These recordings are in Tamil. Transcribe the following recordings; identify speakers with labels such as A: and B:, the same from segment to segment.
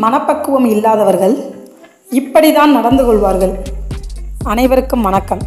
A: மனப்பக்குவம் இல்லாதவர்கள் இப்படிதான் நடந்து கொள்வார்கள் அனைவருக்கும் வணக்கம்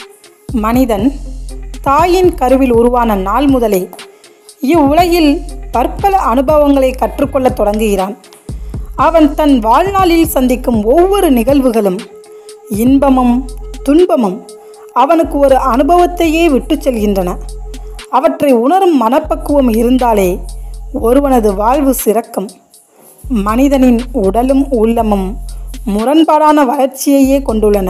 A: மனிதன் தாயின் கருவில் உருவான நாள் முதலே இவ்வுலகில் பற்பல அனுபவங்களை கற்றுக்கொள்ளத் தொடங்குகிறான் அவன் தன் வாழ்நாளில் சந்திக்கும் ஒவ்வொரு நிகழ்வுகளும் இன்பமும் துன்பமும் அவனுக்கு ஒரு அனுபவத்தையே விட்டுச் செல்கின்றன அவற்றை உணரும் மனப்பக்குவம் இருந்தாலே ஒருவனது வாழ்வு சிறக்கும் மனிதனின் உடலும் உள்ளமும் முரண்பாடான வளர்ச்சியையே கொண்டுள்ளன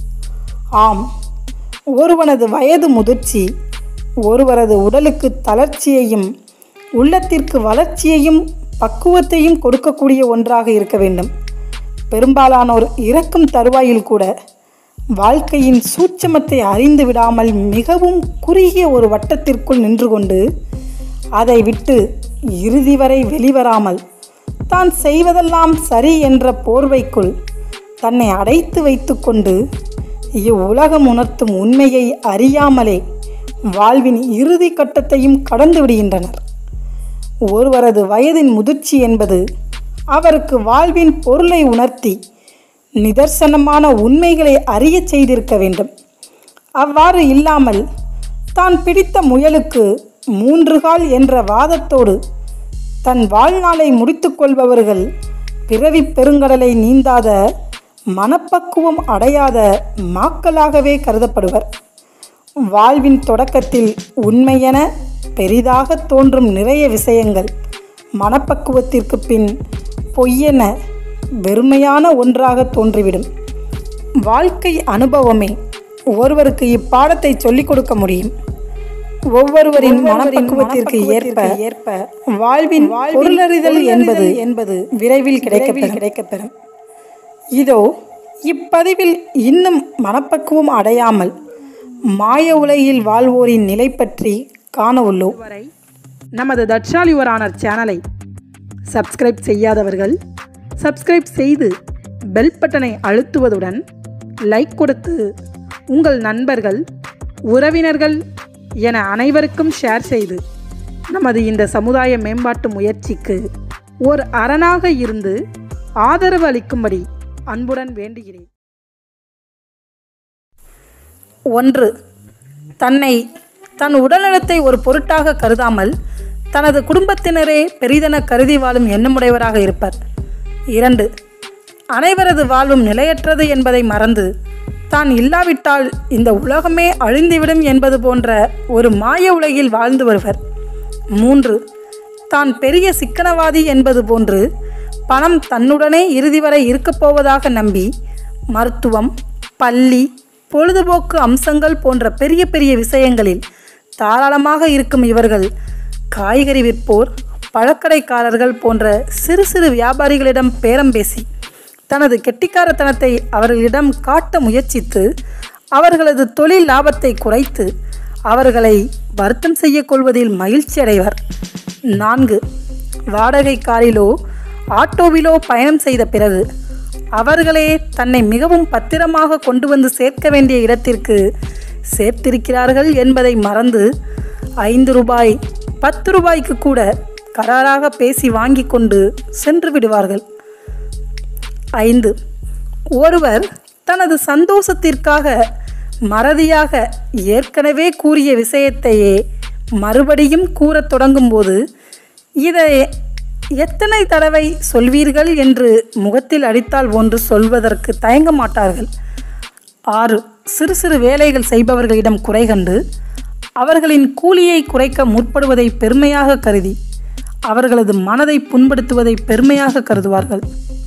A: ஆம் ஒருவனது வயது முதிர்ச்சி ஒருவரது உடலுக்கு தளர்ச்சியையும் உள்ளத்திற்கு வளர்ச்சியையும் பக்குவத்தையும் கொடுக்கக்கூடிய ஒன்றாக இருக்க வேண்டும் பெரும்பாலானோர் இறக்கும் தருவாயில் கூட வாழ்க்கையின் சூட்சமத்தை அறிந்து விடாமல் மிகவும் குறுகிய ஒரு வட்டத்திற்குள் நின்று கொண்டு அதை விட்டு இறுதி வரை வெளிவராமல் தான் செய்வதெல்லாம் சரி என்ற போர்வைக்குள் தன்னை அடைத்து வைத்துக்கொண்டு இவ்வுலகம் உணர்த்தும் உண்மையை அறியாமலே வாழ்வின் இறுதி கட்டத்தையும் கடந்து விடுகின்றனர் ஒருவரது வயதின் முதிர்ச்சி என்பது அவருக்கு வாழ்வின் பொருளை உணர்த்தி நிதர்சனமான உண்மைகளை அறியச் செய்திருக்க வேண்டும் அவ்வாறு இல்லாமல் தான் பிடித்த முயலுக்கு மூன்று கால் என்ற வாதத்தோடு தன் வாழ்நாளை முடித்துக்கொள்பவர்கள் பிறவி பெருங்கடலை நீந்தாத மனப்பக்குவம் அடையாத மாக்களாகவே கருதப்படுவர் வாழ்வின் தொடக்கத்தில் உண்மையென பெரிதாக தோன்றும் நிறைய விஷயங்கள் மனப்பக்குவத்திற்கு பின் பொய்யென வெறுமையான ஒன்றாக தோன்றிவிடும் வாழ்க்கை அனுபவமே ஒருவருக்கு இப்பாடத்தை சொல்லிக் கொடுக்க முடியும் ஒவ்வொருவரின் மனப்பக்குவத்திற்கு ஏற்ப ஏற்ப வாழ்வின் பொருளறிதல் என்பது என்பது விரைவில் கிடைக்க கிடைக்கப்பெறும் இதோ இப்பதிவில் இன்னும் மனப்பக்குவம் அடையாமல் மாய உலகில் வாழ்வோரின் நிலை பற்றி காண உள்ளோம்
B: வரை நமது தட்சாலி யுவரானர் சேனலை சப்ஸ்கிரைப் செய்யாதவர்கள் சப்ஸ்கிரைப் செய்து பெல் பட்டனை அழுத்துவதுடன் லைக் கொடுத்து உங்கள் நண்பர்கள் உறவினர்கள் என அனைவருக்கும் ஷேர் செய்து நமது இந்த சமுதாய மேம்பாட்டு முயற்சிக்கு ஓர் அரணாக இருந்து ஆதரவு அளிக்கும்படி அன்புடன் வேண்டுகிறேன்
A: ஒன்று தன்னை தன் உடல்நலத்தை ஒரு பொருட்டாக கருதாமல் தனது குடும்பத்தினரே பெரிதென கருதி வாழும் எண்ணமுடையவராக இருப்பர் இரண்டு அனைவரது வாழ்வும் நிலையற்றது என்பதை மறந்து தான் இல்லாவிட்டால் இந்த உலகமே அழிந்துவிடும் என்பது போன்ற ஒரு மாய உலகில் வாழ்ந்து வருவர் மூன்று தான் பெரிய சிக்கனவாதி என்பது போன்று பணம் தன்னுடனே இறுதி வரை இருக்கப் போவதாக நம்பி மருத்துவம் பள்ளி பொழுதுபோக்கு அம்சங்கள் போன்ற பெரிய பெரிய விஷயங்களில் தாராளமாக இருக்கும் இவர்கள் காய்கறி விற்போர் பழக்கடைக்காரர்கள் போன்ற சிறு சிறு வியாபாரிகளிடம் பேரம் பேசி தனது கெட்டிக்காரத்தனத்தை அவர்களிடம் காட்ட முயற்சித்து அவர்களது தொழில் லாபத்தை குறைத்து அவர்களை வருத்தம் செய்யக் கொள்வதில் மகிழ்ச்சி அடைவர் நான்கு வாடகை காரிலோ ஆட்டோவிலோ பயணம் செய்த பிறகு அவர்களே தன்னை மிகவும் பத்திரமாக கொண்டு வந்து சேர்க்க வேண்டிய இடத்திற்கு சேர்த்திருக்கிறார்கள் என்பதை மறந்து ஐந்து ரூபாய் பத்து ரூபாய்க்கு கூட கராராக பேசி வாங்கி கொண்டு சென்று விடுவார்கள் ஐந்து ஒருவர் தனது சந்தோஷத்திற்காக மறதியாக ஏற்கனவே கூறிய விஷயத்தையே மறுபடியும் கூறத் தொடங்கும்போது இதை எத்தனை தடவை சொல்வீர்கள் என்று முகத்தில் அடித்தால் ஒன்று சொல்வதற்கு தயங்க மாட்டார்கள் ஆறு சிறு சிறு வேலைகள் செய்பவர்களிடம் குறை கண்டு அவர்களின் கூலியை குறைக்க முற்படுவதை பெருமையாக கருதி அவர்களது மனதை புண்படுத்துவதை பெருமையாக கருதுவார்கள்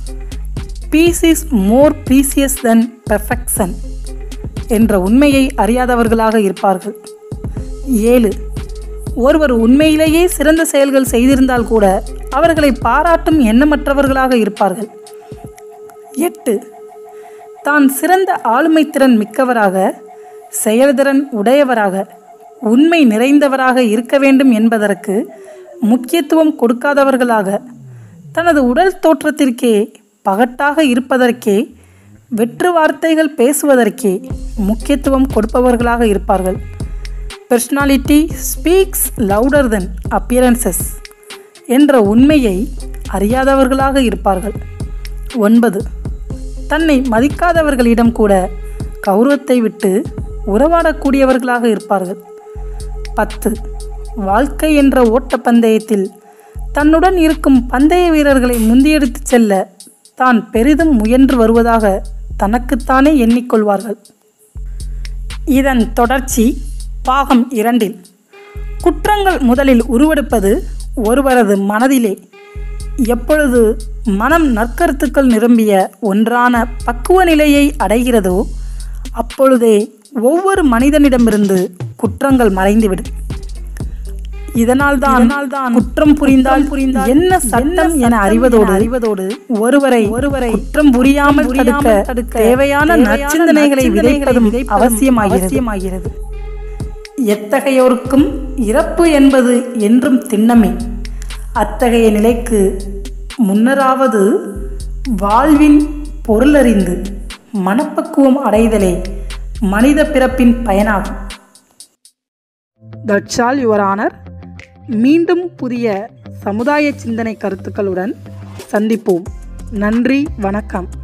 A: peace is more precious than perfection என்ற உண்மையை அறியாதவர்களாக இருப்பார்கள் ஏழு ஒருவர் உண்மையிலேயே சிறந்த செயல்கள் செய்திருந்தால் கூட அவர்களை பாராட்டும் எண்ணமற்றவர்களாக இருப்பார்கள் எட்டு தான் சிறந்த ஆளுமை திறன் மிக்கவராக செயல்திறன் உடையவராக உண்மை நிறைந்தவராக இருக்க வேண்டும் என்பதற்கு முக்கியத்துவம் கொடுக்காதவர்களாக தனது உடல் தோற்றத்திற்கே பகட்டாக இருப்பதற்கே வெற்று வார்த்தைகள் பேசுவதற்கே முக்கியத்துவம் கொடுப்பவர்களாக இருப்பார்கள் personality speaks louder than appearances என்ற உண்மையை அறியாதவர்களாக இருப்பார்கள் ஒன்பது தன்னை மதிக்காதவர்களிடம் கூட கௌரவத்தை விட்டு உறவாடக்கூடியவர்களாக இருப்பார்கள் பத்து வாழ்க்கை என்ற ஓட்டப்பந்தயத்தில் தன்னுடன் இருக்கும் பந்தய வீரர்களை முந்தியெடுத்துச் செல்ல தான் பெரிதும் முயன்று வருவதாக தனக்குத்தானே எண்ணிக்கொள்வார்கள் இதன் தொடர்ச்சி பாகம் இரண்டில் குற்றங்கள் முதலில் உருவெடுப்பது ஒருவரது மனதிலே எப்பொழுது மனம் நற்கருத்துக்கள் நிரம்பிய ஒன்றான பக்குவ நிலையை அடைகிறதோ அப்பொழுதே ஒவ்வொரு மனிதனிடமிருந்து குற்றங்கள் மறைந்துவிடும் இதனால்தான் குற்றம் புரிந்தால் புரிந்தால் என்ன சட்டம் என அறிவதோடு அறிவதோடு ஒருவரை ஒருவரை குற்றம் புரியாமல் தடுக்க தேவையான நற்சிந்தனைகளை விதைப்பதும் அவசியமாகிறது எத்தகையோருக்கும் இறப்பு என்பது என்றும் திண்ணமே அத்தகைய நிலைக்கு முன்னராவது வாழ்வின் பொருளறிந்து மனப்பக்குவம் அடைதலே மனித பிறப்பின் பயனாகும்
B: தட்ஸ் ஆல் யுவர் ஆனர் மீண்டும் புதிய சமுதாய சிந்தனை கருத்துக்களுடன் சந்திப்போம் நன்றி வணக்கம்